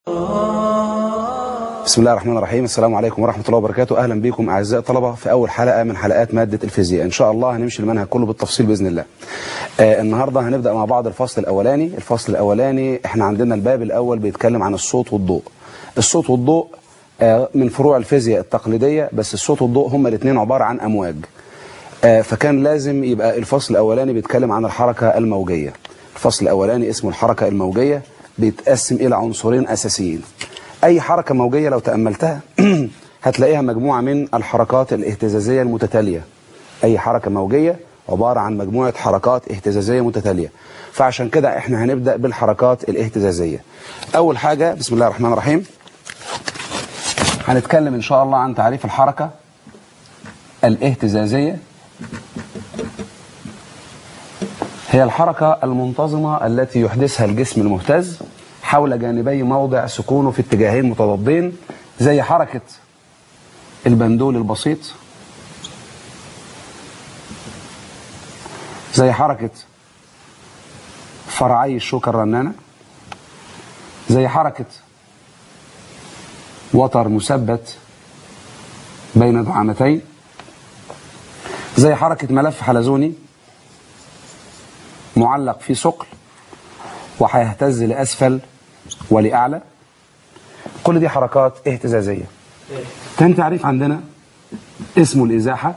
بسم الله الرحمن الرحيم السلام عليكم ورحمة الله وبركاته أهلا بكم أعزائي الطلبة في أول حلقة من حلقات مادة الفيزياء إن شاء الله هنمشي المنهج كله بالتفصيل بإذن الله آه النهاردة هنبدأ مع بعض الفصل الأولاني الفصل الأولاني إحنا عندنا الباب الأول بيتكلم عن الصوت والضوء الصوت والضوء آه من فروع الفيزياء التقليدية بس الصوت والضوء هما الاثنين عبارة عن أمواج آه فكان لازم يبقى الفصل الأولاني بيتكلم عن الحركة الموجية الفصل الأولاني اسمه الحركة الموجية بيتقسم إلى عنصرين أساسيين أي حركة موجية لو تأملتها هتلاقيها مجموعة من الحركات الاهتزازية المتتالية أي حركة موجية عبارة عن مجموعة حركات اهتزازية متتالية فعشان كده احنا هنبدأ بالحركات الاهتزازية أول حاجة بسم الله الرحمن الرحيم هنتكلم إن شاء الله عن تعريف الحركة الاهتزازية هي الحركة المنتظمة التي يحدثها الجسم المهتز حول جانبي موضع سكونه في اتجاهين متضادين زي حركة البندول البسيط زي حركة فرعي الشوكة الرنانة زي حركة وتر مثبت بين دعامتين زي حركة ملف حلزوني معلق في ثقل وهيهتز لأسفل ولأعلى كل دي حركات اهتزازية تاني تعريف عندنا اسمه الإزاحة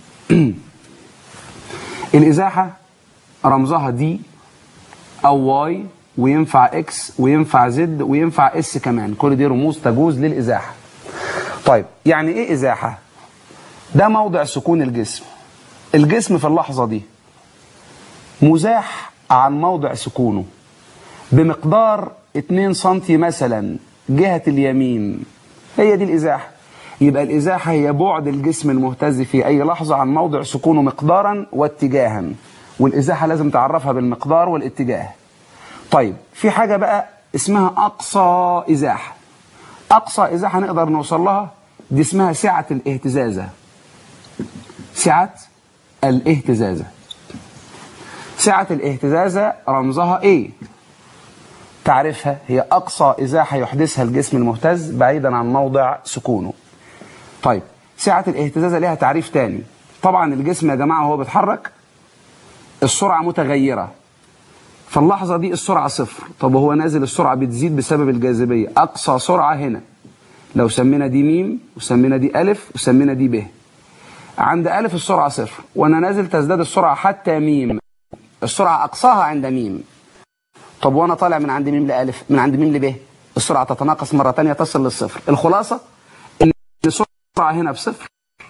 الإزاحة رمزها دي أو واي وينفع اكس وينفع زد وينفع اس كمان كل دي رموز تجوز للإزاحة طيب يعني ايه إزاحة ده موضع سكون الجسم الجسم في اللحظة دي مزاح عن موضع سكونه بمقدار 2 سم مثلا جهة اليمين هي دي الإزاحة يبقى الإزاحة هي بعد الجسم المهتز في أي لحظة عن موضع سكونه مقدارا واتجاها والإزاحة لازم تعرفها بالمقدار والاتجاه طيب في حاجة بقى اسمها أقصى إزاحة أقصى إزاحة نقدر نوصل لها دي اسمها سعة الاهتزازة سعة الاهتزازة سعة الاهتزازة رمزها ايه تعرفها هي أقصى إزاحة يحدثها الجسم المهتز بعيدا عن موضع سكونه طيب سعة الاهتزازة لها تعريف تاني طبعا الجسم يا جماعة وهو بيتحرك السرعة متغيرة في اللحظة دي السرعة صفر طب وهو نازل السرعة بتزيد بسبب الجاذبية أقصى سرعة هنا لو سمينا دي ميم وسمينا دي ألف وسمينا دي ب عند ألف السرعة صفر وأنا نازل تزداد السرعة حتى ميم السرعة أقصاها عند ميم طب وأنا طالع من عند ميم لألف من عند ميم لب السرعة تتناقص مرة تانية تصل للصفر الخلاصة إن السرعة هنا بصفر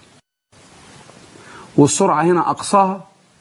والسرعة هنا أقصاها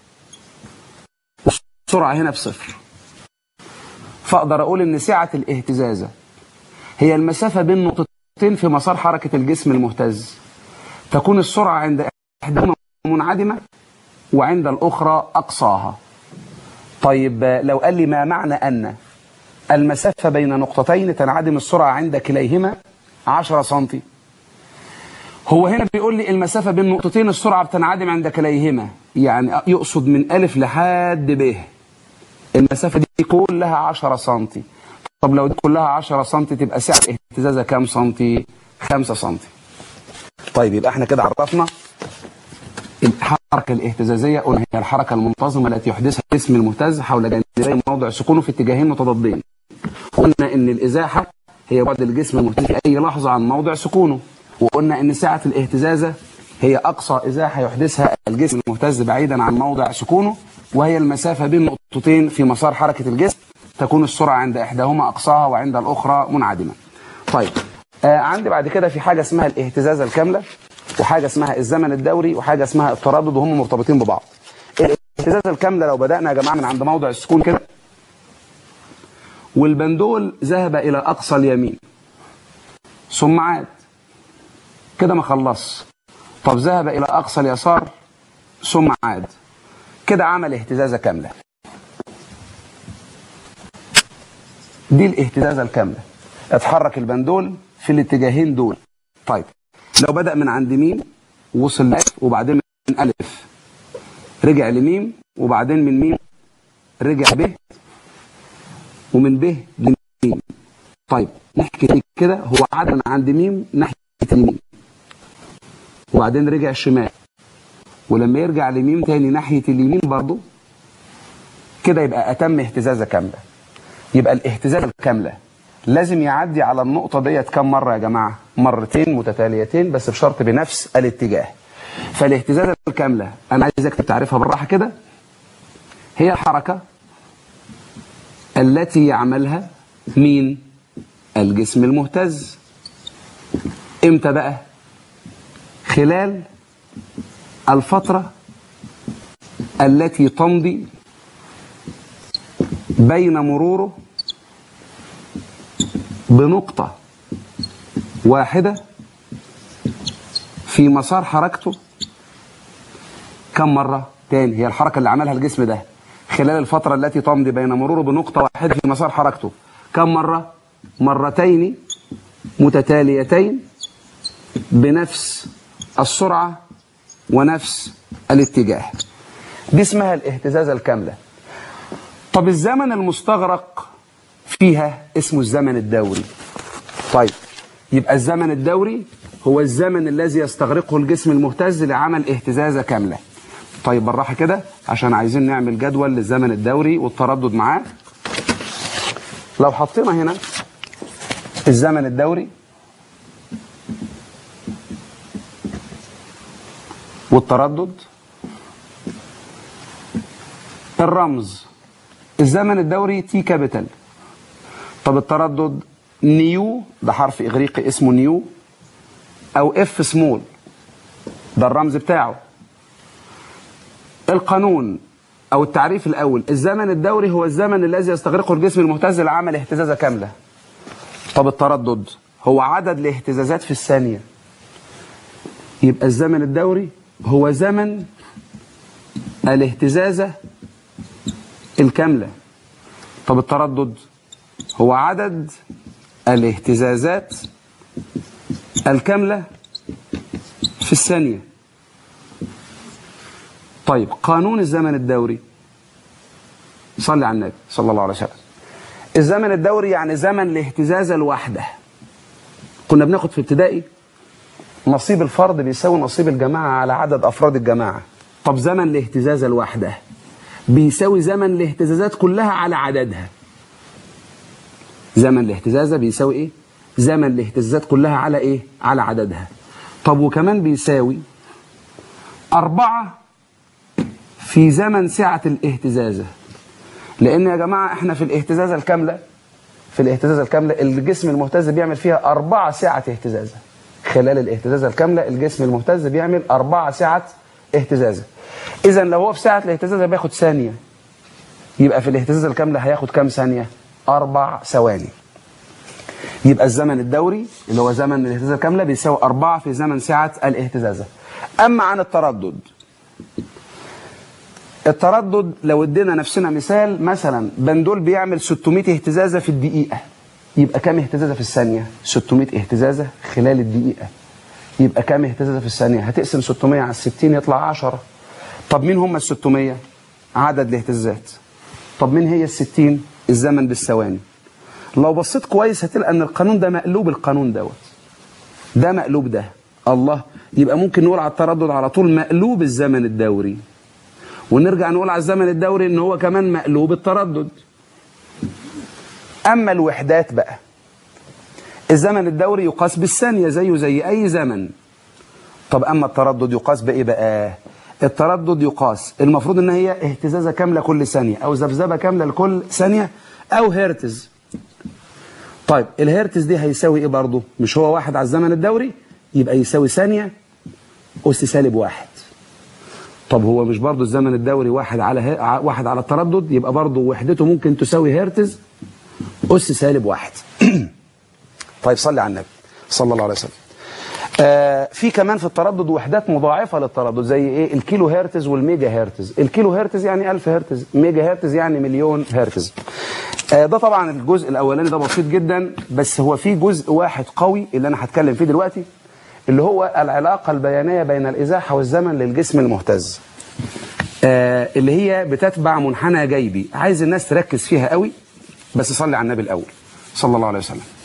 والسرعة هنا بصفر فأقدر أقول إن سعة الاهتزازة هي المسافة بين نقطتين في مسار حركة الجسم المهتز تكون السرعة عند إحداهما منعدمة وعند الأخرى أقصاها طيب لو قال لي ما معنى أن المسافة بين نقطتين تنعدم السرعة عند كليهما 10 سنتي هو هنا بيقول لي المسافة بين نقطتين السرعة بتنعدم عند كليهما يعني يقصد من ألف لحد ب المسافة دي كلها 10 سنتي طب لو دي كلها 10 سنتي تبقى سعة اهتزازها كام سنتي 5 سنتي طيب يبقى احنا كده عرفنا الحركة الاهتزازية قلنا هي الحركة المنتظمة التي يحدثها الجسم المهتز حول جانبي موضع سكونه في اتجاهين متضادين قلنا ان الازاحة هي بعد الجسم المهتز في اي لحظة عن موضع سكونه وقلنا ان سعة الاهتزازة هي اقصى ازاحة يحدثها الجسم المهتز بعيدا عن موضع سكونه وهي المسافة بين نقطتين في مسار حركة الجسم تكون السرعة عند احداهما اقصاها وعند الاخرى منعدمة طيب آه عندي بعد كده في حاجة اسمها الاهتزازة الكاملة وحاجة اسمها الزمن الدوري وحاجة اسمها التردد وهم مرتبطين ببعض الاهتزازة الكاملة لو بدأنا يا جماعة من عند موضع السكون كده والبندول ذهب إلى أقصى اليمين ثم عاد كده ما خلص طب ذهب إلى أقصى اليسار ثم عاد كده عمل اهتزازة كاملة دي الاهتزازة الكاملة اتحرك البندول في الاتجاهين دول طيب لو بدأ من عند ميم وصل لألف وبعدين من ألف رجع لميم وبعدين من ميم رجع ب ومن ب لميم طيب نحكي كده هو عدى من عند ميم ناحيه اليمين وبعدين رجع شمال ولما يرجع لميم تاني ناحيه اليمين برضه كده يبقى اتم اهتزازه كامله يبقى الاهتزازه الكامله لازم يعدي على النقطه ديت كم مره يا جماعه مرتين متتاليتين بس بشرط بنفس الاتجاه فالاهتزازه الكامله انا عايزك تعرفها بالراحه كده هي الحركه التي يعملها مين الجسم المهتز امتى بقى خلال الفترة التي تمضي بين مروره بنقطة واحدة في مسار حركته كم مرة تاني هي الحركة اللي عملها الجسم ده خلال الفترة التي تمضي بين مروره بنقطة واحدة في مسار حركته كم مرة مرتين متتاليتين بنفس السرعة ونفس الاتجاه دي اسمها الاهتزازة الكاملة طب الزمن المستغرق فيها اسمه الزمن الدوري طيب يبقى الزمن الدوري هو الزمن الذي يستغرقه الجسم المهتز لعمل اهتزازة كاملة طيب بالراحة كده عشان عايزين نعمل جدول للزمن الدوري والتردد معاه لو حطينا هنا الزمن الدوري والتردد الرمز الزمن الدوري تي كابيتال طب التردد نيو ده حرف اغريقي اسمه نيو او اف سمول ده الرمز بتاعه القانون او التعريف الاول الزمن الدوري هو الزمن الذي يستغرقه الجسم المهتز لعمل اهتزازه كامله طب التردد هو عدد الاهتزازات في الثانيه يبقى الزمن الدوري هو زمن الاهتزازه الكامله طب التردد هو عدد الاهتزازات الكامله في الثانيه طيب قانون الزمن الدوري صلي على النبي صلى الله عليه وسلم الزمن الدوري يعني زمن الاهتزاز الوحدة كنا بناخد في ابتدائي نصيب الفرد بيساوي نصيب الجماعة على عدد أفراد الجماعة طب زمن الاهتزاز الوحدة بيساوي زمن الاهتزازات كلها على عددها زمن الاهتزازة بيساوي ايه زمن الاهتزازات كلها على ايه على عددها طب وكمان بيساوي أربعة في زمن سعة الاهتزازة لأن يا جماعة احنا في الاهتزازة الكاملة في الاهتزازة الكاملة الجسم المهتز بيعمل فيها أربعة سعة اهتزازة خلال الاهتزازة الكاملة الجسم المهتز بيعمل أربعة سعة اهتزازة إذا لو هو في ساعة الاهتزازة بياخد ثانية يبقى في الاهتزازة الكاملة هياخد كام ثانية؟ أربع ثواني يبقى الزمن الدوري اللي هو زمن الاهتزازة الكاملة بيساوي أربعة في زمن سعة الاهتزازة أما عن التردد التردد لو ادينا نفسنا مثال مثلا بندول بيعمل 600 اهتزازة في الدقيقة يبقى كام اهتزازة في الثانية 600 اهتزازة خلال الدقيقة يبقى كام اهتزازة في الثانية هتقسم 600 على 60 يطلع 10 طب مين هم ال 600 عدد الاهتزازات طب مين هي ال 60 الزمن بالثواني لو بصيت كويس هتلقى ان القانون ده مقلوب القانون دوت ده مقلوب ده الله يبقى ممكن نقول على التردد على طول مقلوب الزمن الدوري ونرجع نقول على الزمن الدوري ان هو كمان مقلوب التردد اما الوحدات بقى الزمن الدوري يقاس بالثانية زيه زي اي زمن طب اما التردد يقاس بايه بقى التردد يقاس المفروض ان هي اهتزازة كاملة كل ثانية او ذبذبة كاملة لكل ثانية او هرتز طيب الهرتز دي هيساوي ايه برضه مش هو واحد على الزمن الدوري يبقى يساوي ثانية أس سالب واحد طب هو مش برضه الزمن الدوري واحد على ه... واحد على التردد يبقى برضه وحدته ممكن تساوي هرتز أس سالب واحد طيب صلي على النبي صلى الله عليه وسلم آه في كمان في التردد وحدات مضاعفة للتردد زي ايه الكيلو هرتز والميجا هرتز الكيلو هرتز يعني 1000 هرتز ميجا هرتز يعني مليون هرتز آه ده طبعا الجزء الاولاني ده بسيط جدا بس هو في جزء واحد قوي اللي انا هتكلم فيه دلوقتي اللي هو العلاقة البيانية بين الإزاحة والزمن للجسم المهتز آه اللي هي بتتبع منحنى جيبي عايز الناس تركز فيها قوي بس صلي على النبي الأول صلى الله عليه وسلم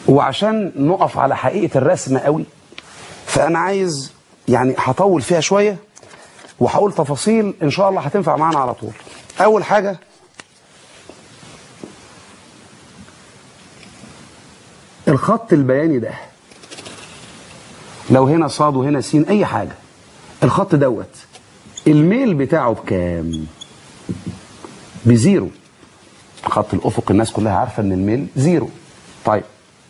وعشان نقف على حقيقة الرسم قوي فأنا عايز يعني هطول فيها شوية وهقول تفاصيل إن شاء الله هتنفع معانا على طول أول حاجة الخط البياني ده لو هنا صاد وهنا سين أي حاجة الخط دوت الميل بتاعه بكام؟ بزيرو خط الأفق الناس كلها عارفة إن الميل زيرو طيب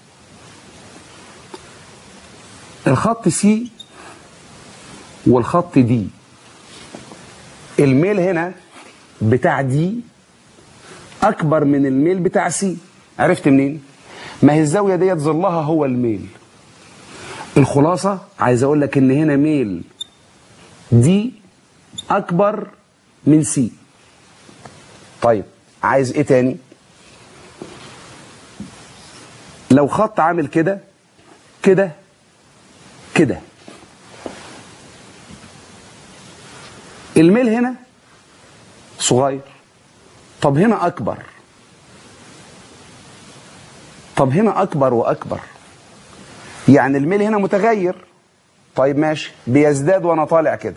الخط سي والخط دي الميل هنا بتاع دي اكبر من الميل بتاع سي عرفت منين ما هي الزاويه ديت ظلها هو الميل الخلاصه عايز اقول لك ان هنا ميل دي اكبر من سي طيب عايز ايه تاني لو خط عامل كده كده كده الميل هنا صغير طب هنا اكبر طب هنا اكبر واكبر يعني الميل هنا متغير طيب ماشي بيزداد وانا طالع كده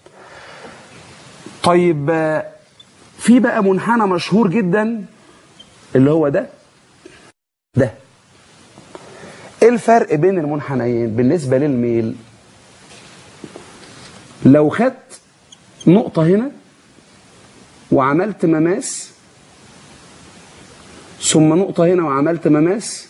طيب آه، في بقى منحنى مشهور جدا اللي هو ده ده ايه الفرق بين المنحنيين بالنسبة للميل لو خدت نقطة هنا وعملت مماس ثم نقطة هنا وعملت مماس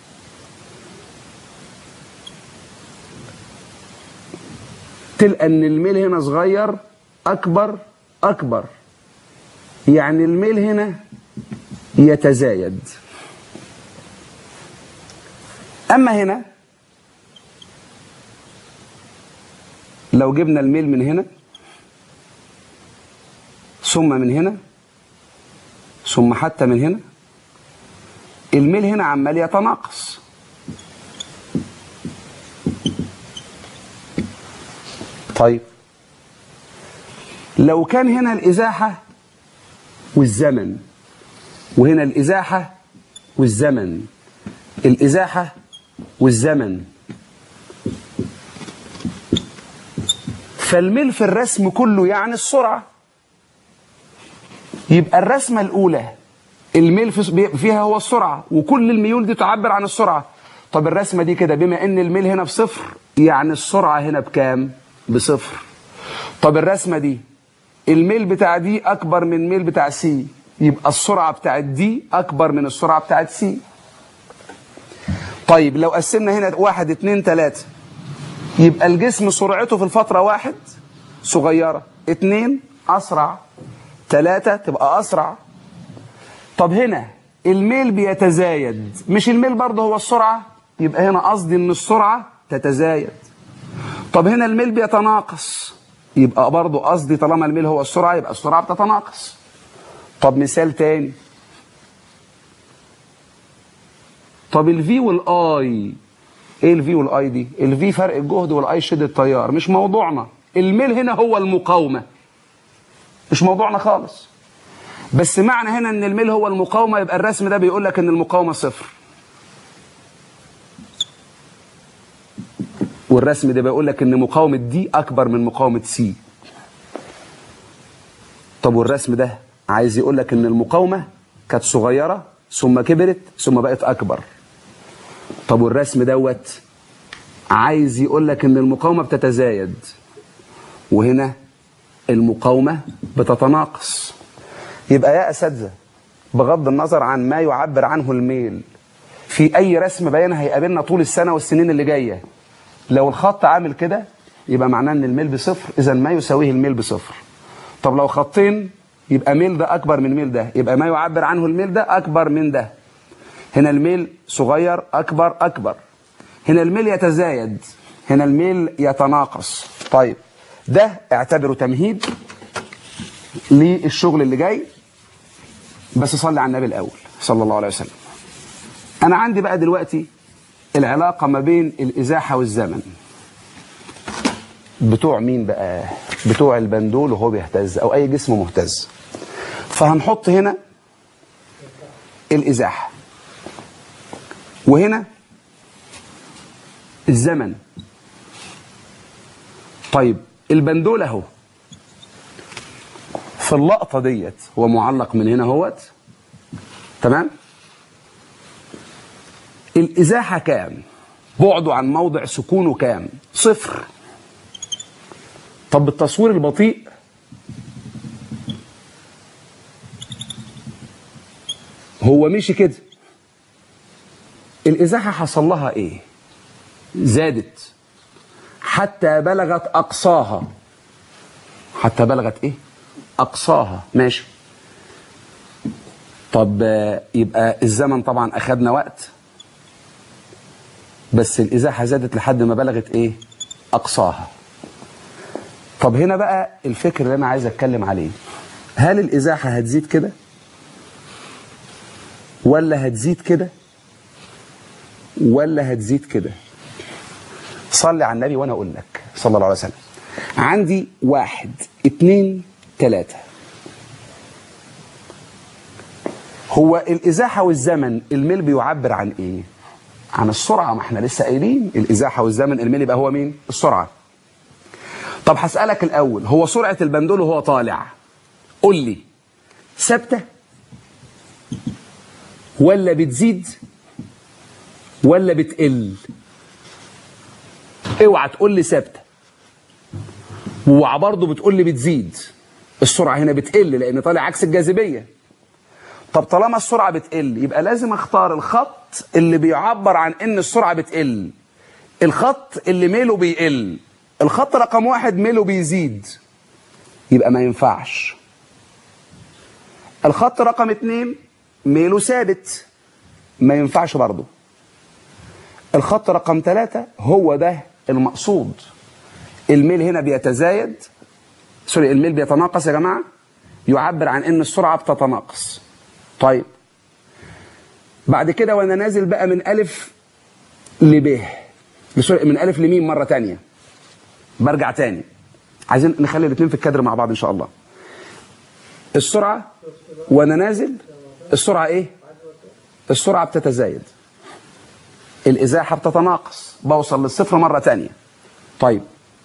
تلقى ان الميل هنا صغير اكبر اكبر يعني الميل هنا يتزايد اما هنا لو جبنا الميل من هنا ثم من هنا ثم حتى من هنا الميل هنا عمال يتناقص طيب لو كان هنا الإزاحة والزمن وهنا الإزاحة والزمن الإزاحة والزمن فالميل في الرسم كله يعني السرعة يبقى الرسمة الأولى الميل في- فيها هو السرعة وكل الميول دي تعبر عن السرعة طب الرسمة دي كده بما ان الميل هنا بصفر يعني السرعة هنا بكام بصفر طب الرسمة دي الميل بتاع دي أكبر من الميل بتاع سي يبقى السرعة بتاعت دي أكبر من السرعة بتاعت سي طيب لو قسمنا هنا واحد اتنين تلاتة يبقى الجسم سرعته في الفترة واحد صغيرة اتنين أسرع تلاتة تبقى أسرع طب هنا الميل بيتزايد مش الميل برضه هو السرعة يبقى هنا قصدي ان السرعة تتزايد طب هنا الميل بيتناقص يبقى برضه قصدي طالما الميل هو السرعة يبقى السرعة بتتناقص طب مثال تاني طب الفي والاي ايه الفي والاي دي الفي فرق الجهد والاي شدة التيار مش موضوعنا الميل هنا هو المقاومة مش موضوعنا خالص بس معنى هنا ان الميل هو المقاومة يبقى الرسم ده بيقول لك ان المقاومة صفر والرسم ده بيقول لك ان مقاومة دي اكبر من مقاومة سي طب والرسم ده عايز يقول لك ان المقاومة كانت صغيرة ثم كبرت ثم بقت اكبر طب والرسم دوت عايز يقول لك ان المقاومة بتتزايد وهنا المقاومة بتتناقص يبقى يا اساتذه بغض النظر عن ما يعبر عنه الميل في اي رسم بيان هيقابلنا طول السنه والسنين اللي جايه لو الخط عامل كده يبقى معناه ان الميل بصفر اذا ما يساويه الميل بصفر طب لو خطين يبقى ميل ده اكبر من ميل ده يبقى ما يعبر عنه الميل ده اكبر من ده هنا الميل صغير اكبر اكبر هنا الميل يتزايد هنا الميل يتناقص طيب ده اعتبره تمهيد للشغل اللي جاي بس صلي على النبي الاول صلى الله عليه وسلم انا عندي بقى دلوقتي العلاقه ما بين الازاحه والزمن بتوع مين بقى بتوع البندول وهو بيهتز او اي جسم مهتز فهنحط هنا الازاحه وهنا الزمن طيب البندول اهو في اللقطة ديت هو معلق من هنا اهوت تمام الإزاحة كام بعده عن موضع سكونه كام صفر طب بالتصوير البطيء هو مشي كده الإزاحة حصل لها إيه زادت حتى بلغت أقصاها حتى بلغت إيه أقصاها ماشي طب آه، يبقى الزمن طبعا أخدنا وقت بس الإزاحة زادت لحد ما بلغت إيه أقصاها طب هنا بقى الفكر اللي أنا عايز أتكلم عليه هل الإزاحة هتزيد كده ولا هتزيد كده ولا هتزيد كده صلي على النبي وانا اقول لك صلى الله عليه وسلم عندي واحد اتنين تلاتة هو الازاحة والزمن الميل بيعبر عن ايه عن السرعة ما احنا لسه قايلين الازاحة والزمن الميل يبقى هو مين السرعة طب هسألك الاول هو سرعة البندول وهو طالع قول لي ثابتة ولا بتزيد ولا بتقل اوعى تقول لي ثابته واوعى برضه بتقول لي بتزيد السرعه هنا بتقل لان طالع عكس الجاذبيه طب طالما السرعه بتقل يبقى لازم اختار الخط اللي بيعبر عن ان السرعه بتقل الخط اللي ميله بيقل الخط رقم واحد ميله بيزيد يبقى ما ينفعش الخط رقم اتنين ميله ثابت ما ينفعش برضه الخط رقم ثلاثة هو ده المقصود الميل هنا بيتزايد سوري الميل بيتناقص يا جماعة يعبر عن ان السرعة بتتناقص طيب بعد كده وانا نازل بقى من ألف لب سوري من ألف لميم مرة تانية برجع تاني عايزين نخلي الاثنين في الكادر مع بعض ان شاء الله السرعة وانا نازل السرعة ايه السرعة بتتزايد الإزاحة بتتناقص بوصل للصفر مرة تانية طيب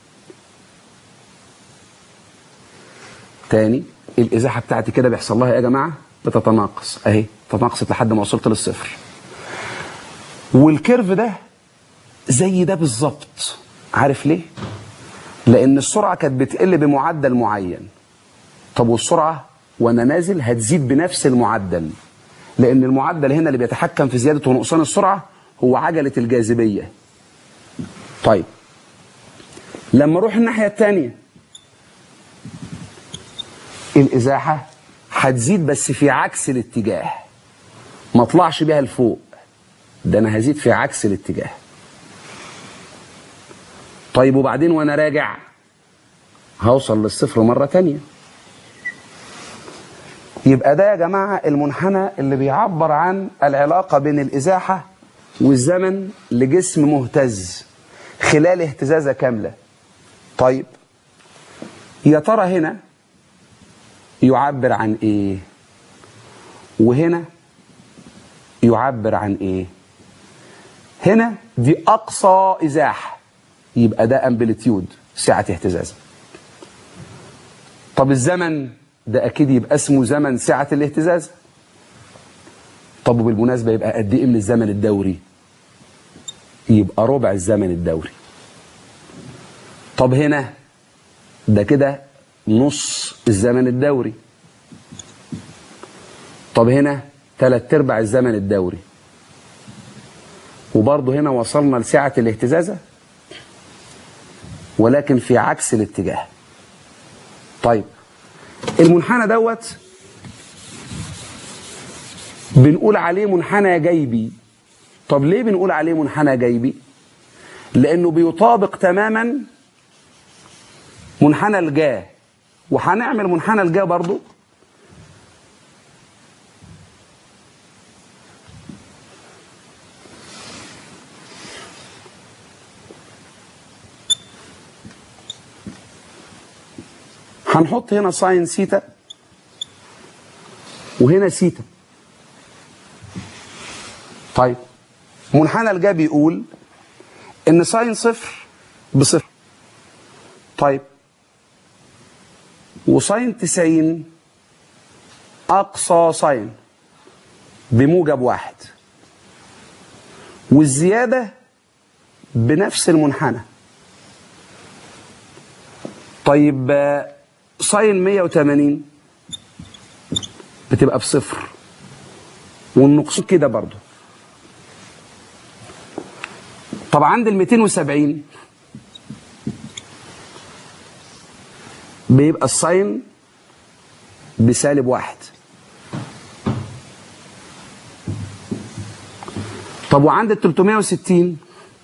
تاني الإزاحة بتاعتي كده بيحصل لها إيه يا جماعة بتتناقص أهي تناقصت لحد ما وصلت للصفر والكيرف ده زي ده بالظبط عارف ليه لأن السرعة كانت بتقل بمعدل معين طب والسرعة وأنا نازل هتزيد بنفس المعدل لأن المعدل هنا اللي بيتحكم في زيادة ونقصان السرعة هو عجلة الجاذبية طيب لما اروح الناحية التانية الإزاحة هتزيد بس في عكس الاتجاه ما اطلعش بيها لفوق ده انا هزيد في عكس الاتجاه طيب وبعدين وانا راجع هوصل للصفر مرة تانية يبقى ده يا جماعة المنحنى اللي بيعبر عن العلاقة بين الإزاحة والزمن لجسم مهتز خلال اهتزازة كاملة طيب يا ترى هنا يعبر عن ايه وهنا يعبر عن ايه هنا دي اقصى ازاحه يبقى ده امبليتيود سعه اهتزاز طب الزمن ده اكيد يبقى اسمه زمن سعه الاهتزاز طب وبالمناسبه يبقى قد ايه من الزمن الدوري يبقى ربع الزمن الدوري طب هنا ده كده نص الزمن الدوري طب هنا تلات ارباع الزمن الدوري وبرضه هنا وصلنا لسعة الاهتزازة ولكن في عكس الاتجاه طيب المنحنى دوت بنقول عليه منحنى جيبي طب ليه بنقول عليه منحنى جيبي لانه بيطابق تماما منحنى الجاه وهنعمل منحنى الجاه برضو هنحط هنا ساين سيتا وهنا سيتا طيب منحنى الجاه بيقول ان ساين صفر بصفر طيب وساين 90 اقصى ساين بموجب واحد والزياده بنفس المنحنى طيب آه، ساين 180 بتبقى بصفر والنقصان كده برضو طب عند ال 270 بيبقى الساين بسالب واحد طب وعند ال 360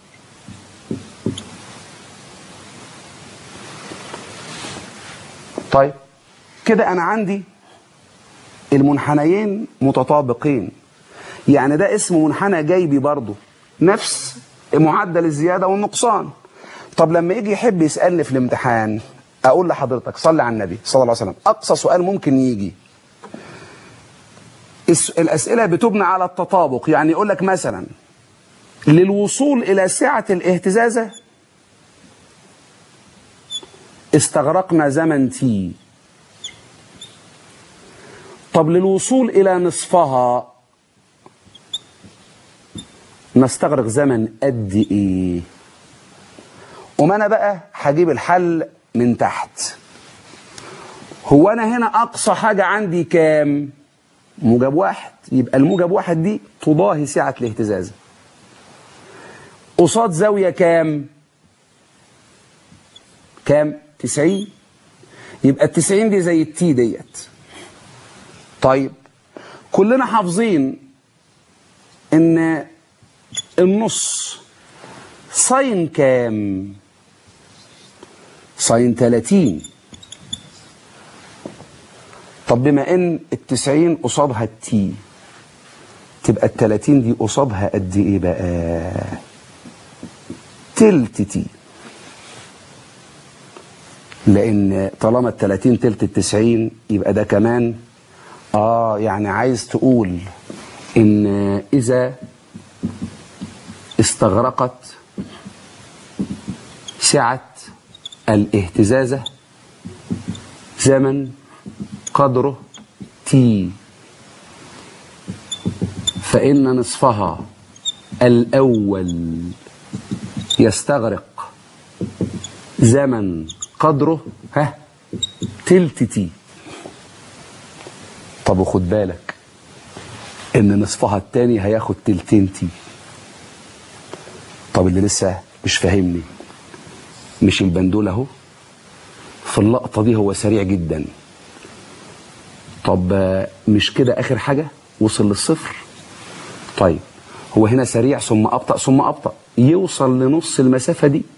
طيب كده انا عندي المنحنيين متطابقين يعني ده اسمه منحنى جيبي برضه نفس معدل الزيادة والنقصان طب لما يجي يحب يسألني في الامتحان أقول لحضرتك صلي على النبي صلى الله عليه وسلم أقصى سؤال ممكن يجي الس- الأسئلة بتبنى على التطابق يعني يقول لك مثلا للوصول إلى سعة الاهتزازة استغرقنا زمن تي طب للوصول إلى نصفها نستغرق زمن قد إيه وما أنا بقى هجيب الحل من تحت هو أنا هنا أقصى حاجة عندي كام موجب واحد يبقى الموجب واحد دي تضاهي سعة الاهتزاز قصاد زاوية كام كام تسعين يبقى التسعين دي زي التي ديت طيب كلنا حافظين ان النص ساين كام ساين 30 طب بما ان التسعين قصادها التي تبقى التلاتين دي قصادها قد ايه بقى تلت تي لان طالما التلاتين تلت التسعين يبقى ده كمان اه يعني عايز تقول ان اذا استغرقت سعة الاهتزازة زمن قدره تي فإن نصفها الأول يستغرق زمن قدره ها تلت تي طب وخد بالك ان نصفها التاني هياخد تلتين تي طب اللي لسه مش فاهمني مش البندول اهو في اللقطة دي هو سريع جدا طب آه، مش كده اخر حاجة وصل للصفر طيب هو هنا سريع ثم ابطأ ثم ابطأ يوصل لنص المسافة دي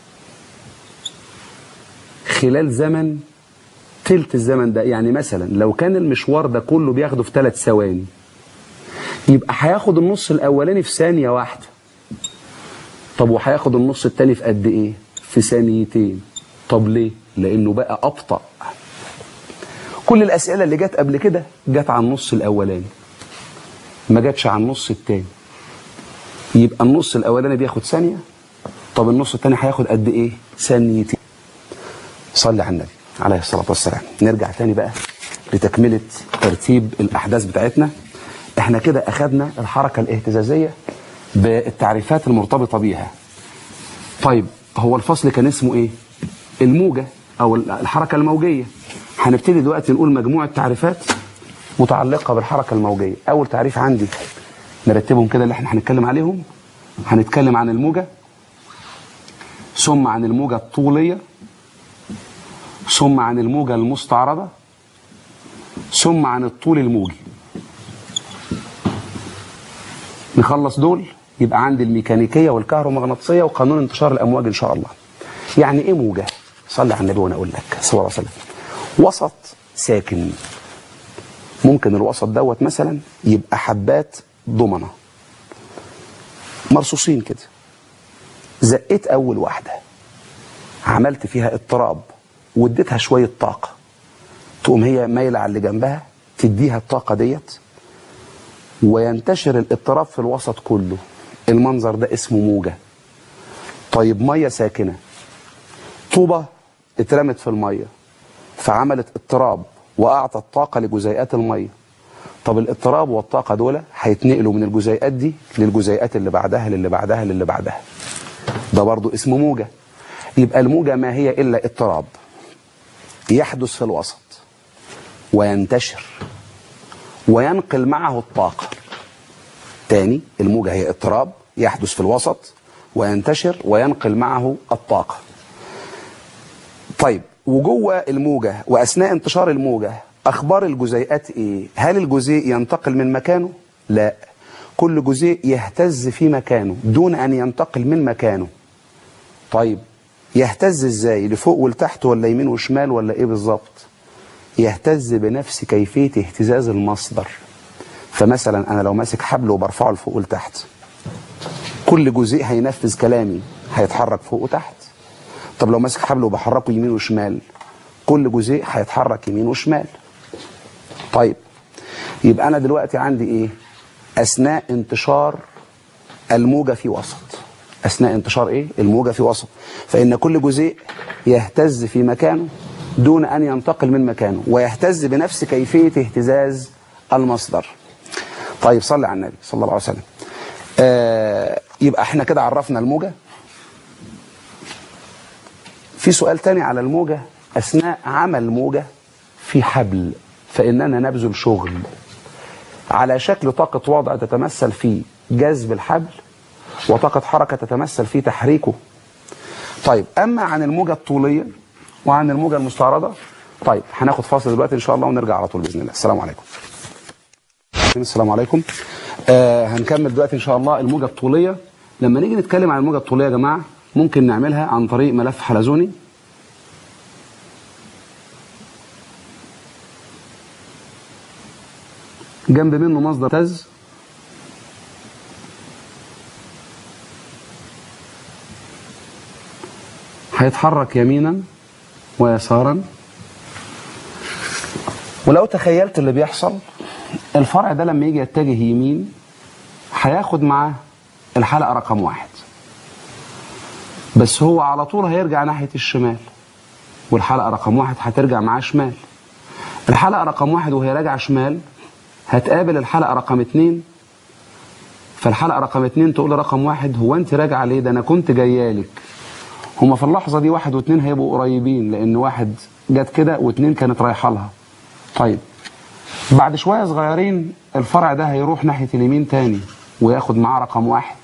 خلال زمن تلت الزمن ده يعني مثلا لو كان المشوار ده كله بياخده في ثلاث ثواني يبقى هياخد النص الاولاني في ثانية واحدة طب وهياخد النص التاني في قد ايه في ثانيتين طب ليه لانه بقى ابطأ كل الاسئله اللي جت قبل كده جت على النص الاولاني ما جاتش على النص التاني يبقى النص الاولاني بياخد ثانيه طب النص التاني هياخد قد ايه ثانيتين صلي على النبي عليه الصلاه والسلام نرجع تاني بقى لتكمله ترتيب الاحداث بتاعتنا احنا كده اخدنا الحركه الاهتزازيه بالتعريفات المرتبطه بيها طيب هو الفصل كان اسمه ايه الموجة او الحركة الموجية هنبتدي دلوقتي نقول مجموعة تعريفات متعلقة بالحركة الموجية اول تعريف عندي نرتبهم كده اللي احنا هنتكلم عليهم هنتكلم عن الموجة ثم عن الموجة الطولية ثم عن الموجة المستعرضة ثم عن الطول الموجي نخلص دول يبقى عندي الميكانيكيه والكهرومغناطيسيه وقانون انتشار الامواج ان شاء الله. يعني ايه موجه؟ صلي على النبي وانا اقول لك صلى الله عليه وسلم. وسط ساكن. ممكن الوسط دوت مثلا يبقى حبات ضمنه. مرصوصين كده. زقيت اول واحده. عملت فيها اضطراب واديتها شويه طاقه. تقوم هي مايله على اللي جنبها تديها الطاقه ديت وينتشر الاضطراب في الوسط كله المنظر ده اسمه موجة طيب ميه ساكنه طوبه اترمت في الميه فعملت اضطراب واعطت طاقه لجزيئات الميه طب الاضطراب والطاقه دول هيتنقلوا من الجزيئات دي للجزيئات اللي بعدها للي بعدها للي بعدها ده برضو اسمه موجه يبقى الموجه ما هي الا اضطراب يحدث في الوسط وينتشر وينقل معه الطاقه تاني الموجه هي اضطراب يحدث في الوسط وينتشر وينقل معه الطاقه طيب وجوه الموجة وأثناء انتشار الموجة أخبار الجزيئات إيه؟ هل الجزيء ينتقل من مكانه؟ لا كل جزيء يهتز في مكانه دون أن ينتقل من مكانه طيب يهتز إزاي؟ لفوق ولتحت ولا يمين وشمال ولا إيه بالظبط؟ يهتز بنفس كيفية اهتزاز المصدر فمثلا أنا لو ماسك حبل وبرفعه لفوق ولتحت كل جزيء هينفذ كلامي هيتحرك فوق وتحت طب لو ماسك حبل وبحركه يمين وشمال كل جزيء هيتحرك يمين وشمال طيب يبقى انا دلوقتي عندي ايه اثناء انتشار الموجه في وسط اثناء انتشار ايه الموجه في وسط فان كل جزيء يهتز في مكانه دون ان ينتقل من مكانه ويهتز بنفس كيفيه اهتزاز المصدر طيب صلي على النبي صلى الله عليه وسلم آه يبقى احنا كده عرفنا الموجه في سؤال تاني على الموجة أثناء عمل موجة في حبل فإننا نبذل شغل على شكل طاقة وضع تتمثل في جذب الحبل وطاقة حركة تتمثل في تحريكه طيب أما عن الموجة الطولية وعن الموجة المستعرضة طيب هناخد فاصل دلوقتي إن شاء الله ونرجع على طول بإذن الله السلام عليكم السلام عليكم آه هنكمل دلوقتي إن شاء الله الموجة الطولية لما نيجي نتكلم عن الموجة الطولية يا جماعة ممكن نعملها عن طريق ملف حلزوني جنب منه مصدر تز هيتحرك يمينا ويسارا ولو تخيلت اللي بيحصل الفرع ده لما يجي يتجه يمين هياخد معاه الحلقة رقم واحد بس هو على طول هيرجع ناحية الشمال والحلقة رقم واحد هترجع معاه شمال الحلقة رقم واحد وهي راجعة شمال هتقابل الحلقة رقم اتنين فالحلقة رقم اتنين تقول رقم واحد هو انت راجعة ليه ده انا كنت جايالك هما في اللحظة دي واحد واتنين هيبقوا قريبين لان واحد جت كده واتنين كانت رايحة لها طيب بعد شوية صغيرين الفرع ده هيروح ناحية اليمين تاني وياخد معاه رقم واحد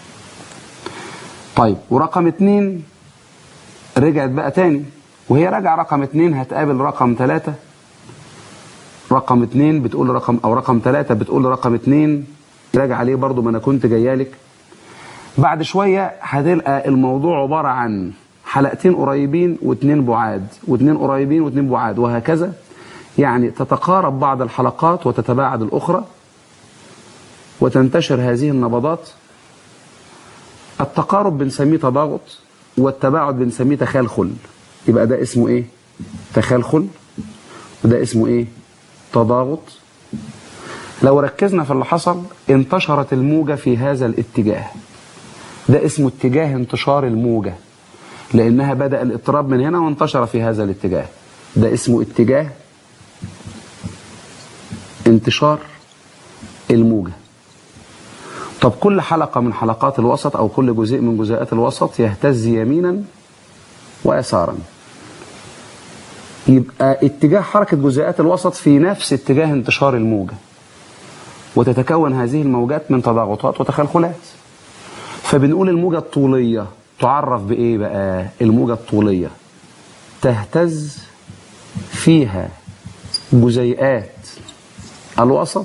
طيب ورقم اتنين رجعت بقى تاني وهي راجعة رقم اتنين هتقابل رقم تلاتة رقم اتنين بتقول رقم او رقم تلاتة بتقول رقم اتنين راجع عليه برضو ما انا كنت جايالك بعد شوية هتلقى الموضوع عبارة عن حلقتين قريبين واتنين بعاد واتنين قريبين واتنين بعاد وهكذا يعني تتقارب بعض الحلقات وتتباعد الأخرى وتنتشر هذه النبضات التقارب بنسميه تضاغط والتباعد بنسميه تخلخل يبقى ده اسمه ايه تخلخل وده اسمه ايه تضاغط لو ركزنا في اللي حصل انتشرت الموجة في هذا الاتجاه ده اسمه اتجاه انتشار الموجة لأنها بدأ الاضطراب من هنا وانتشر في هذا الاتجاه ده اسمه اتجاه انتشار الموجة طب كل حلقة من حلقات الوسط أو كل جزء من جزيئات الوسط يهتز يمينا ويسارا يبقى اتجاه حركة جزيئات الوسط في نفس اتجاه انتشار الموجة وتتكون هذه الموجات من تضاغطات وتخلخلات فبنقول الموجة الطولية تعرف بإيه بقى الموجة الطولية تهتز فيها جزيئات الوسط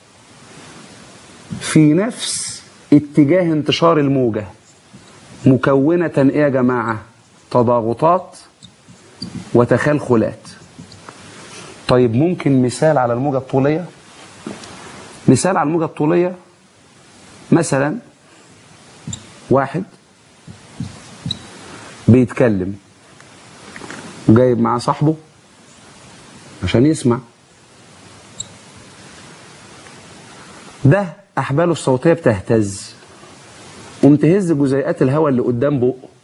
في نفس اتجاه انتشار الموجة مكونة ايه يا جماعة تضاغطات وتخلخلات طيب ممكن مثال على الموجة الطولية مثال على الموجة الطولية مثلا واحد بيتكلم جايب معاه صاحبه عشان يسمع ده أحباله الصوتية بتهتز ومتهز جزيئات الهواء اللي قدام بقه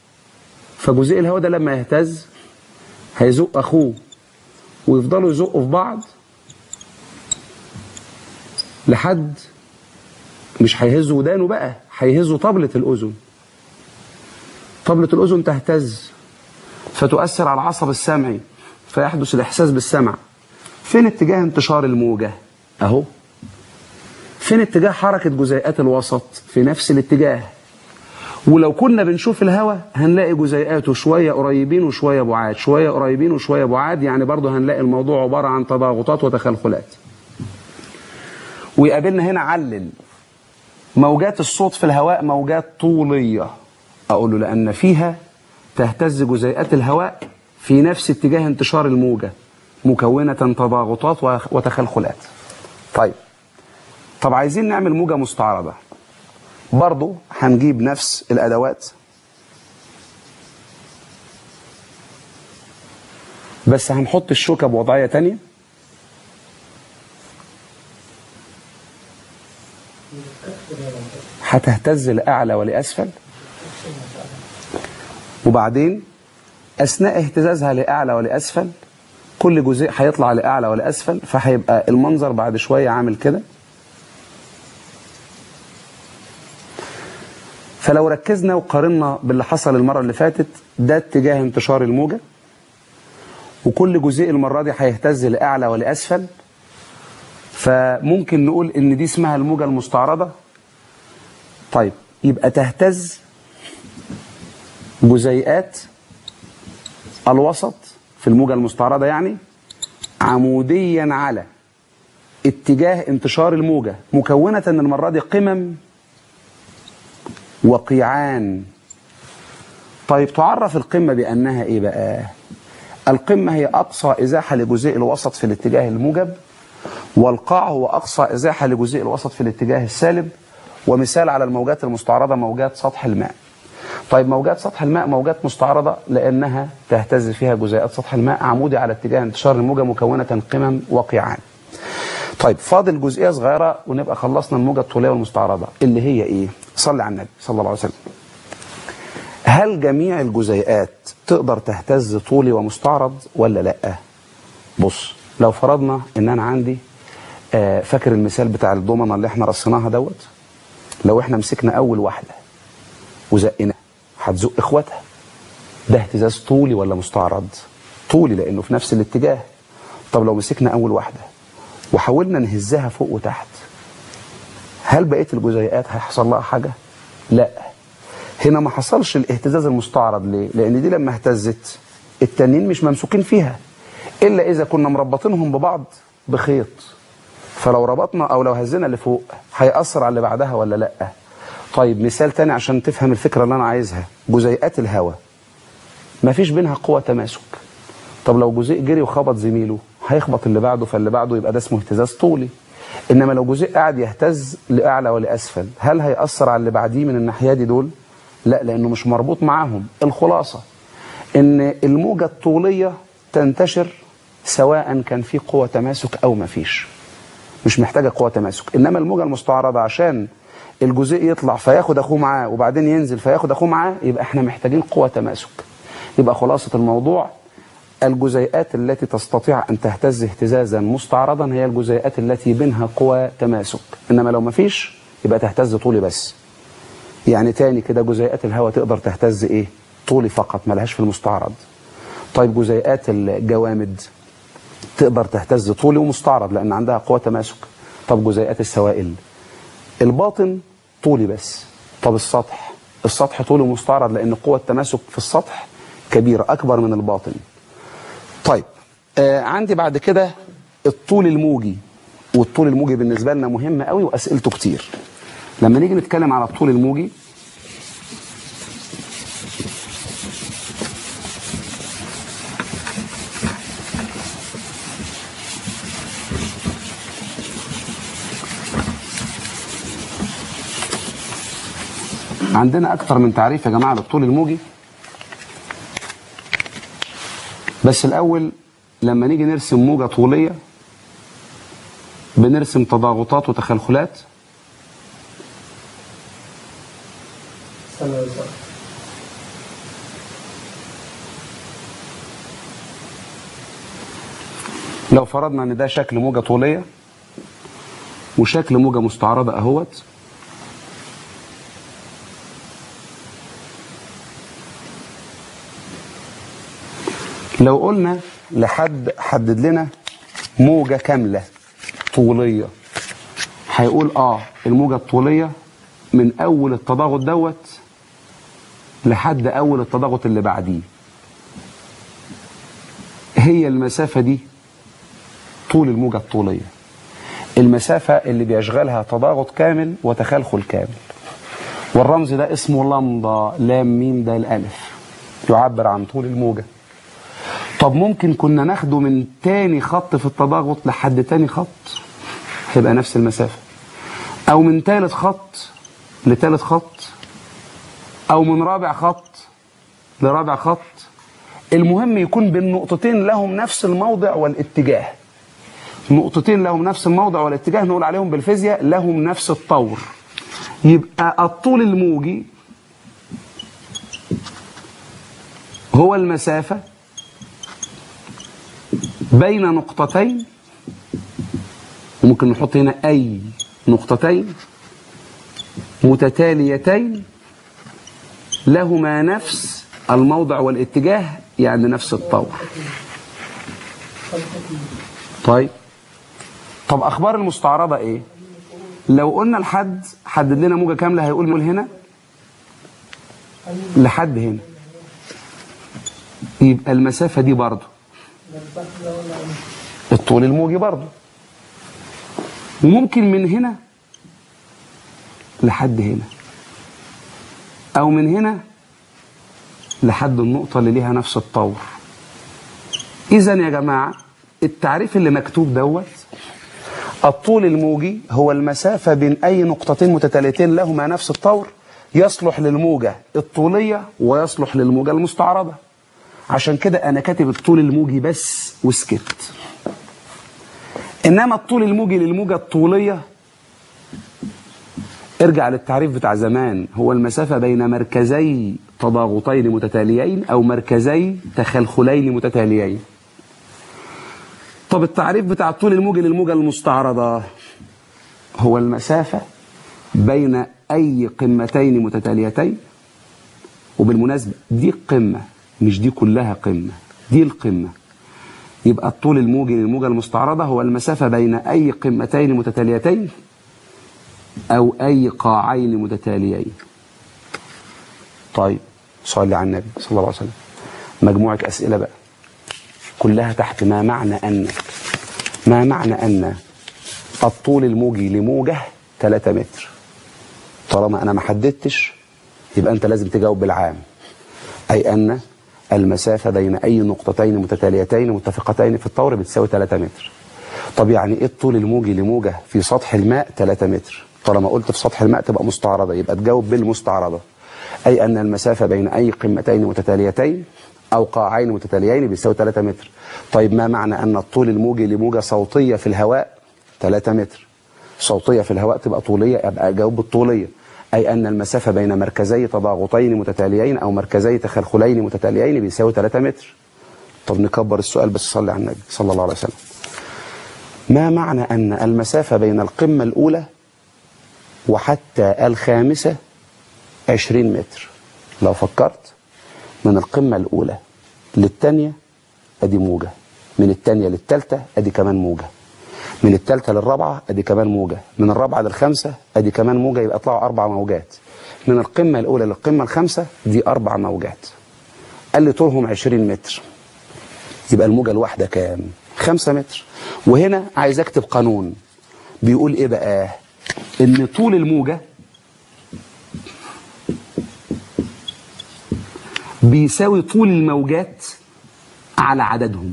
فجزيء الهواء ده لما يهتز هيزق اخوه ويفضلوا يزقوا في بعض لحد مش هيهزوا ودانه بقى هيهزوا طبلة الأذن طبلة الأذن تهتز فتؤثر على العصب السمعي فيحدث الإحساس بالسمع فين اتجاه انتشار الموجة أهو فين اتجاه حركة جزيئات الوسط في نفس الاتجاه ولو كنا بنشوف الهواء هنلاقي جزيئاته شوية قريبين وشوية بعاد شوية قريبين وشوية بعاد يعني برضه هنلاقي الموضوع عبارة عن تضاغطات وتخلخلات ويقابلنا هنا علل موجات الصوت في الهواء موجات طولية أقول له لأن فيها تهتز جزيئات الهواء في نفس اتجاه انتشار الموجة مكونة تضاغطات وتخلخلات طيب طب عايزين نعمل موجة مستعرضة برضو هنجيب نفس الأدوات بس هنحط الشوكة بوضعية تانية هتهتز لأعلى ولأسفل وبعدين أثناء اهتزازها لأعلى ولأسفل كل جزء هيطلع لأعلى ولأسفل فهيبقى المنظر بعد شوية عامل كده فلو ركزنا وقارنا باللي حصل المرة اللي فاتت ده اتجاه انتشار الموجة وكل جزء المرة دي هيهتز لأعلى ولأسفل فممكن نقول ان دي اسمها الموجة المستعرضة طيب يبقى تهتز جزيئات الوسط في الموجة المستعرضة يعني عموديا على اتجاه انتشار الموجة مكونة المرة دي قمم وقيعان طيب تعرف القمة بأنها إيه بقى القمة هي أقصى إزاحة لجزيء الوسط في الاتجاه الموجب والقاع هو أقصى إزاحة لجزيء الوسط في الاتجاه السالب ومثال على الموجات المستعرضة موجات سطح الماء طيب موجات سطح الماء موجات مستعرضة لأنها تهتز فيها جزيئات سطح الماء عمودي على اتجاه انتشار الموجة مكونة قمم وقيعان طيب فاضل جزئية صغيرة ونبقى خلصنا الموجة الطولية والمستعرضة اللي هي ايه صلي على النبي صلى الله عليه وسلم هل جميع الجزيئات تقدر تهتز طولي ومستعرض ولا لا بص لو فرضنا ان انا عندي آه فاكر المثال بتاع الضمنه اللي احنا رصيناها دوت لو احنا مسكنا اول واحده وزقنا هتزق اخواتها ده اهتزاز طولي ولا مستعرض طولي لانه في نفس الاتجاه طب لو مسكنا اول واحده وحاولنا نهزها فوق وتحت هل بقيه الجزيئات هيحصل لها حاجه لا هنا ما حصلش الاهتزاز المستعرض ليه لان دي لما اهتزت التانيين مش ممسوكين فيها الا اذا كنا مربطينهم ببعض بخيط فلو ربطنا او لو هزينا اللي فوق هيأثر على اللي بعدها ولا لا طيب مثال تاني عشان تفهم الفكرة اللي انا عايزها جزيئات الهواء مفيش بينها قوة تماسك طب لو جزيء جري وخبط زميله هيخبط اللي بعده فاللي بعده يبقى ده اسمه اهتزاز طولي انما لو جزيء قاعد يهتز لاعلى ولاسفل هل هيأثر على اللي بعديه من الناحيه دي دول لا لانه مش مربوط معاهم الخلاصه ان الموجه الطوليه تنتشر سواء كان في قوه تماسك او ما فيش مش محتاجه قوه تماسك انما الموجه المستعرضه عشان الجزيء يطلع فياخد اخوه معاه وبعدين ينزل فياخد اخوه معاه يبقى احنا محتاجين قوه تماسك يبقى خلاصه الموضوع الجزيئات التي تستطيع أن تهتز اهتزازا مستعرضا هي الجزيئات التي بينها قوى تماسك إنما لو ما فيش يبقى تهتز طولي بس يعني تاني كده جزيئات الهواء تقدر تهتز إيه طولي فقط ملهاش في المستعرض طيب جزيئات الجوامد تقدر تهتز طولي ومستعرض لأن عندها قوة تماسك طب جزيئات السوائل الباطن طولي بس طب السطح السطح طولي ومستعرض لأن قوة التماسك في السطح كبيرة أكبر من الباطن طيب آه عندي بعد كده الطول الموجي والطول الموجي بالنسبة لنا مهم قوي وأسئلته كتير لما نيجي نتكلم على الطول الموجي عندنا أكتر من تعريف يا جماعة للطول الموجي بس الأول لما نيجي نرسم موجة طولية بنرسم تضاغطات وتخلخلات لو فرضنا ان ده شكل موجة طولية وشكل موجة مستعرضة اهوت لو قلنا لحد حدد لنا موجة كاملة طولية هيقول اه الموجة الطولية من اول التضاغط دوت لحد اول التضاغط اللي بعديه هي المسافة دي طول الموجة الطولية المسافة اللي بيشغلها تضاغط كامل وتخلخل كامل والرمز ده اسمه لمضة لام ميم ده الألف يعبر عن طول الموجة طب ممكن كنا ناخده من تاني خط في التضاغط لحد تاني خط هيبقى نفس المسافة أو من تالت خط لتالت خط أو من رابع خط لرابع خط المهم يكون بين نقطتين لهم نفس الموضع والاتجاه نقطتين لهم نفس الموضع والاتجاه نقول عليهم بالفيزياء لهم نفس الطور يبقى الطول الموجي هو المسافة بين نقطتين وممكن نحط هنا أي نقطتين متتاليتين لهما نفس الموضع والاتجاه يعني نفس الطور طيب طب اخبار المستعرضه ايه لو قلنا لحد حدد لنا موجه كامله هيقول من هنا لحد هنا يبقى المسافه دي برضه الطول الموجي برضه وممكن من هنا لحد هنا او من هنا لحد النقطة اللي ليها نفس الطور إذا يا جماعة التعريف اللي مكتوب دوت الطول الموجي هو المسافة بين أي نقطتين متتاليتين لهما نفس الطور يصلح للموجة الطولية ويصلح للموجة المستعرضة عشان كده أنا كاتب الطول الموجي بس وسكت إنما الطول الموجي للموجة الطولية ارجع للتعريف بتاع زمان هو المسافة بين مركزي تضاغطين متتاليين أو مركزي تخلخلين متتاليين طب التعريف بتاع الطول الموجي للموجة المستعرضة هو المسافة بين أي قمتين متتاليتين وبالمناسبة دي قمة مش دي كلها قمة دي القمة يبقى الطول الموجي للموجة المستعرضة هو المسافة بين أي قمتين متتاليتين أو أي قاعين متتاليين طيب صلي على النبي صلى الله عليه وسلم مجموعة أسئلة بقى كلها تحت ما معنى أن ما معنى أن الطول الموجي لموجة 3 متر طالما أنا ما حددتش يبقى أنت لازم تجاوب بالعام أي أن المسافة بين أي نقطتين متتاليتين متفقتين في الطور بتساوي 3 متر طب يعني إيه الطول الموجي لموجة في سطح الماء 3 متر طالما قلت في سطح الماء تبقى مستعرضة يبقى تجاوب بالمستعرضة أي أن المسافة بين أي قمتين متتاليتين أو قاعين متتاليين بيساوي 3 متر طيب ما معنى أن الطول الموجي لموجة صوتية في الهواء 3 متر صوتية في الهواء تبقى طولية أبقى أجاوب بالطولية أي أن المسافة بين مركزي تضاغطين متتاليين أو مركزي تخلخلين متتاليين بيساوي 3 متر طب نكبر السؤال بس صلي على النبي صلى الله عليه وسلم ما معنى أن المسافة بين القمة الأولى وحتى الخامسة 20 متر لو فكرت من القمة الأولى للتانية أدي موجة من التانية للتالتة أدي كمان موجة من التالتة للرابعة أدي كمان موجة من الرابعة للخامسة أدي كمان موجة يبقى يطلعوا أربع موجات من القمة الأولى للقمة الخامسة دي أربع موجات قال لي طولهم 20 متر يبقى الموجة الواحدة كام؟ 5 متر وهنا عايز أكتب قانون بيقول إيه بقى؟ إن طول الموجة بيساوي طول الموجات على عددهم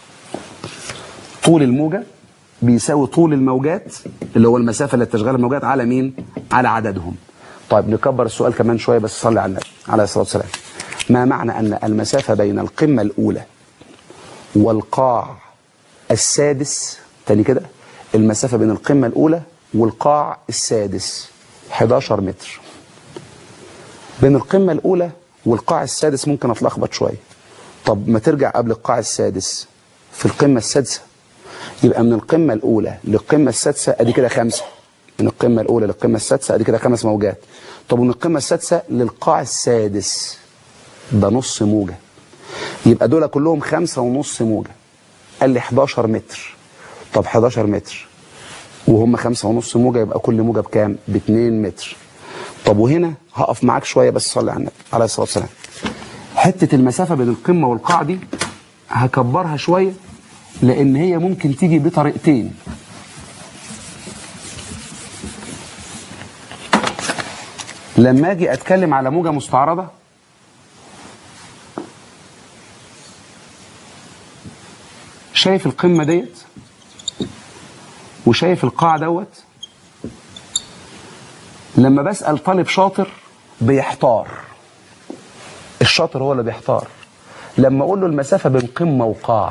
طول الموجة بيساوي طول الموجات اللي هو المسافة اللي تشغلها الموجات على مين؟ على عددهم طيب نكبر السؤال كمان شوية بس صلي على النبي عليه الصلاة والسلام ما معنى أن المسافة بين القمة الأولى والقاع السادس تاني كده المسافة بين القمة الأولى والقاع السادس 11 متر بين القمة الأولى والقاع السادس ممكن أتلخبط شوية طب ما ترجع قبل القاع السادس في القمة السادسة يبقى من القمة الأولى للقمة السادسة أدي كده خمسة من القمة الأولى للقمة السادسة أدي كده خمس موجات طب ومن القمة السادسة للقاع السادس ده نص موجة يبقى دول كلهم خمسة ونص موجة قال لي 11 متر طب 11 متر وهم خمسة ونص موجة يبقى كل موجة بكام؟ ب 2 متر طب وهنا هقف معاك شوية بس صلي على النبي عليه الصلاة والسلام حتة المسافة بين القمة والقاع دي هكبرها شوية لأن هي ممكن تيجي بطريقتين لما أجي أتكلم على موجة مستعرضة شايف القمة ديت وشايف القاع دوت لما بسأل طالب شاطر بيحتار الشاطر هو اللي بيحتار لما اقول له المسافة بين قمة وقاع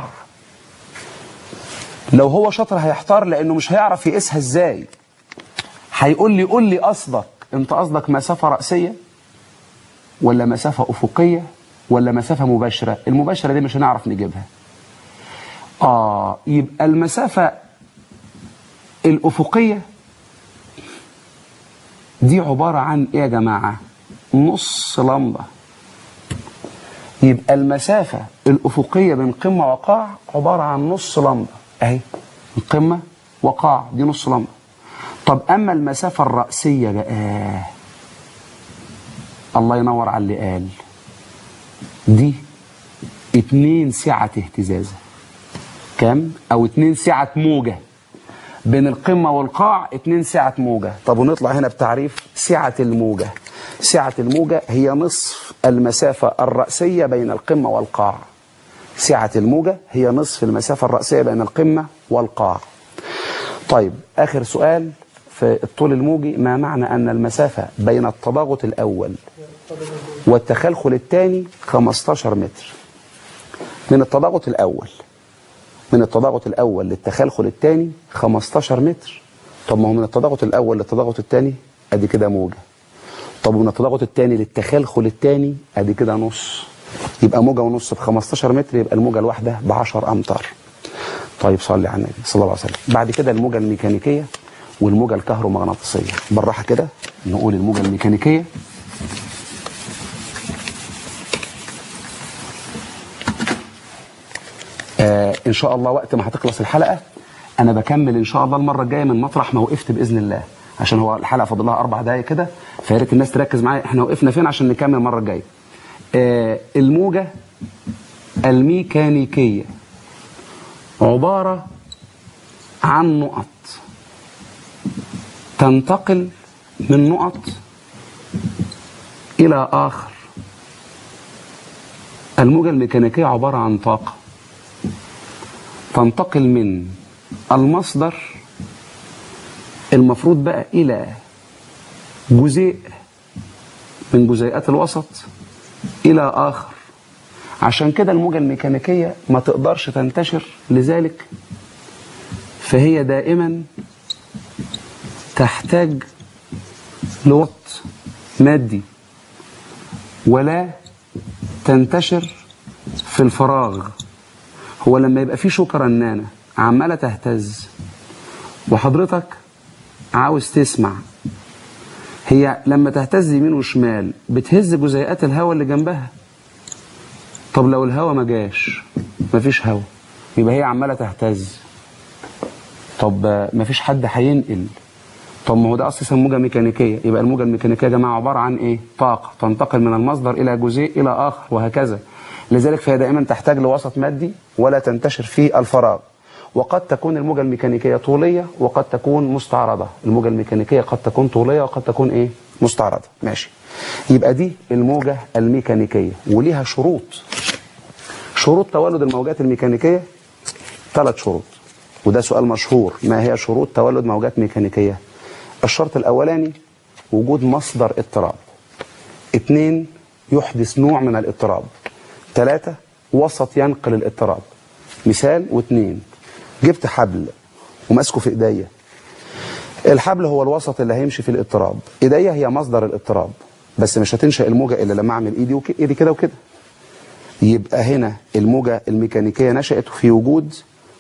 لو هو شاطر هيحتار لانه مش هيعرف يقيسها ازاي هيقول لي قول لي قصدك انت قصدك مسافة رأسية ولا مسافة أفقية ولا مسافة مباشرة المباشرة دي مش هنعرف نجيبها آه يبقى المسافة الأفقية دي عبارة عن إيه يا جماعة نص لمبة يبقى المسافة الأفقية بين قمة وقاع عبارة عن نص لمبة أهي القمة وقاع دي نص لمبة طب أما المسافة الرأسية بقى الله ينور على اللي قال دي اتنين سعة اهتزازة كام؟ أو اتنين سعة موجة بين القمة والقاع اتنين سعة موجة طب ونطلع هنا بتعريف سعة الموجة سعة الموجة هي نصف المسافة الرأسية بين القمة والقاع سعة الموجة هي نصف المسافة الرأسية بين القمة والقاع طيب آخر سؤال في الطول الموجي ما معنى أن المسافة بين التضاغط الأول والتخلخل الثاني 15 متر من التضاغط الأول من التضاغط الأول للتخلخل الثاني 15 متر طب ما هو من التضاغط الأول للتضاغط الثاني أدي كده موجة طب ومن التضاغط الثاني للتخلخل الثاني أدي كده نص يبقى موجة ونص ب 15 متر يبقى الموجة الواحدة ب 10 أمتار طيب صلي على النبي صلى الله عليه وسلم بعد كده الموجة الميكانيكية والموجة الكهرومغناطيسية بالراحة كده نقول الموجة الميكانيكية آه ان شاء الله وقت ما هتخلص الحلقه انا بكمل ان شاء الله المره الجايه من مطرح ما وقفت باذن الله عشان هو الحلقه فاضل لها اربع دقائق كده فيا ريت الناس تركز معايا احنا وقفنا فين عشان نكمل المره الجايه آه الموجه الميكانيكيه عباره عن نقط تنتقل من نقط الى اخر الموجه الميكانيكيه عباره عن طاقه تنتقل من المصدر المفروض بقى إلى جزيء من جزيئات الوسط إلى آخر عشان كده الموجة الميكانيكية ما تقدرش تنتشر لذلك فهي دائما تحتاج لوقت مادي ولا تنتشر في الفراغ هو لما يبقى في شوكة رنانة عمالة تهتز وحضرتك عاوز تسمع هي لما تهتز يمين وشمال بتهز جزيئات الهواء اللي جنبها طب لو الهواء ما جاش مفيش هواء يبقى هي عمالة تهتز طب مفيش حد هينقل طب ما هو ده اساسا موجه ميكانيكيه يبقى الموجه الميكانيكيه يا جماعه عباره عن ايه طاقه تنتقل من المصدر الى جزيء الى اخر وهكذا لذلك فهي دائما تحتاج لوسط مادي ولا تنتشر في الفراغ وقد تكون الموجة الميكانيكية طولية وقد تكون مستعرضة الموجة الميكانيكية قد تكون طولية وقد تكون ايه مستعرضة ماشي يبقى دي الموجة الميكانيكية وليها شروط شروط تولد الموجات الميكانيكية ثلاث شروط وده سؤال مشهور ما هي شروط تولد موجات ميكانيكية الشرط الأولاني وجود مصدر اضطراب اثنين يحدث نوع من الاضطراب ثلاثة وسط ينقل الاضطراب مثال واثنين جبت حبل وماسكه في ايديا الحبل هو الوسط اللي هيمشي في الاضطراب ايديا هي مصدر الاضطراب بس مش هتنشأ الموجة الا لما اعمل ايدي وك... ايدي كده وكده يبقى هنا الموجة الميكانيكية نشأت في وجود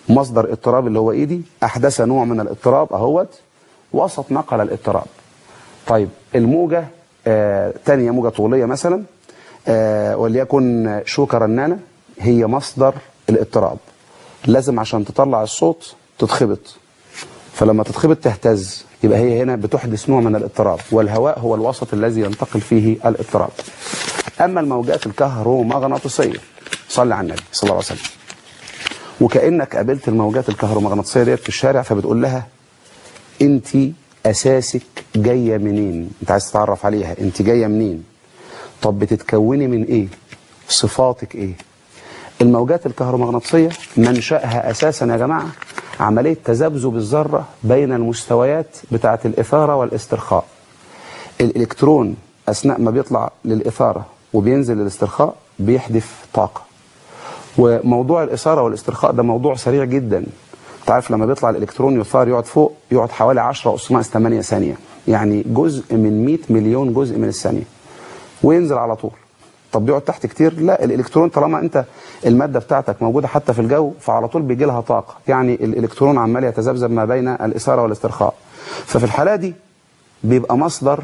مصدر اضطراب اللي هو ايدي احدث نوع من الاضطراب اهوت وسط نقل الاضطراب طيب الموجة آه تانية موجة طولية مثلا آه وليكن شوكة رنانة هي مصدر الاضطراب لازم عشان تطلع الصوت تتخبط فلما تتخبط تهتز يبقى هي هنا بتحدث نوع من الاضطراب والهواء هو الوسط الذي ينتقل فيه الاضطراب أما الموجات الكهرومغناطيسية صلي على النبي صلى الله عليه وسلم وكأنك قابلت الموجات الكهرومغناطيسية ديت في الشارع فبتقول لها انت اساسك جايه منين انت عايز تتعرف عليها انت جايه منين طب بتتكوني من ايه صفاتك ايه الموجات الكهرومغناطيسيه منشاها اساسا يا جماعه عمليه تذبذب الذره بين المستويات بتاعه الاثاره والاسترخاء الالكترون اثناء ما بيطلع للاثاره وبينزل للاسترخاء بيحدث طاقه وموضوع الاثاره والاسترخاء ده موضوع سريع جدا انت عارف لما بيطلع الالكترون يثار يقعد فوق يقعد حوالي 10 اس ناقص 8 ثانيه يعني جزء من 100 مليون جزء من الثانيه وينزل على طول طب بيقعد تحت كتير لا الالكترون طالما انت الماده بتاعتك موجوده حتى في الجو فعلى طول بيجي لها طاقه يعني الالكترون عمال يتذبذب ما بين الاثاره والاسترخاء ففي الحاله دي بيبقى مصدر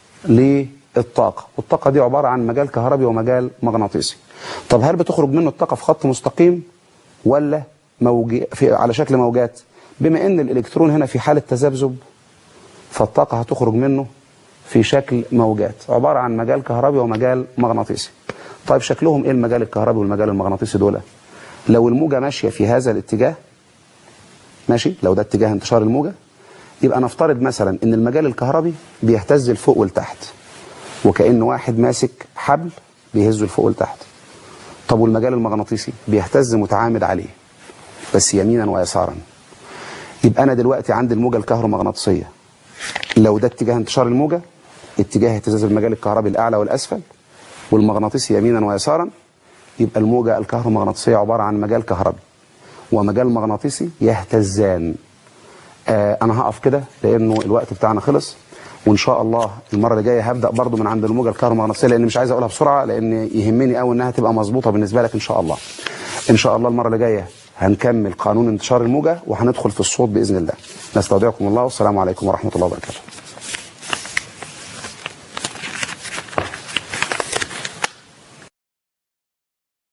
للطاقه والطاقه دي عباره عن مجال كهربي ومجال مغناطيسي طب هل بتخرج منه الطاقه في خط مستقيم ولا موجي في على شكل موجات بما ان الالكترون هنا في حاله تذبذب فالطاقه هتخرج منه في شكل موجات عباره عن مجال كهربي ومجال مغناطيسي طيب شكلهم ايه المجال الكهربي والمجال المغناطيسي دول لو الموجه ماشيه في هذا الاتجاه ماشي لو ده اتجاه انتشار الموجه يبقى نفترض مثلا ان المجال الكهربي بيهتز لفوق ولتحت وكأن واحد ماسك حبل بيهزه لفوق ولتحت طب والمجال المغناطيسي بيهتز متعامد عليه بس يمينا ويسارا يبقى انا دلوقتي عندي الموجه الكهرومغناطيسيه لو ده اتجاه انتشار الموجه اتجاه اهتزاز المجال الكهربي الاعلى والاسفل والمغناطيسي يمينا ويسارا يبقى الموجه الكهرومغناطيسيه عباره عن مجال كهربي ومجال مغناطيسي يهتزان آه انا هقف كده لانه الوقت بتاعنا خلص وان شاء الله المره اللي جايه هبدا برضو من عند الموجه الكهرومغناطيسيه لان مش عايز اقولها بسرعه لان يهمني قوي انها تبقى مظبوطه بالنسبه لك ان شاء الله ان شاء الله المره اللي جايه هنكمل قانون انتشار الموجه وهندخل في الصوت باذن الله نستودعكم الله والسلام عليكم ورحمه الله وبركاته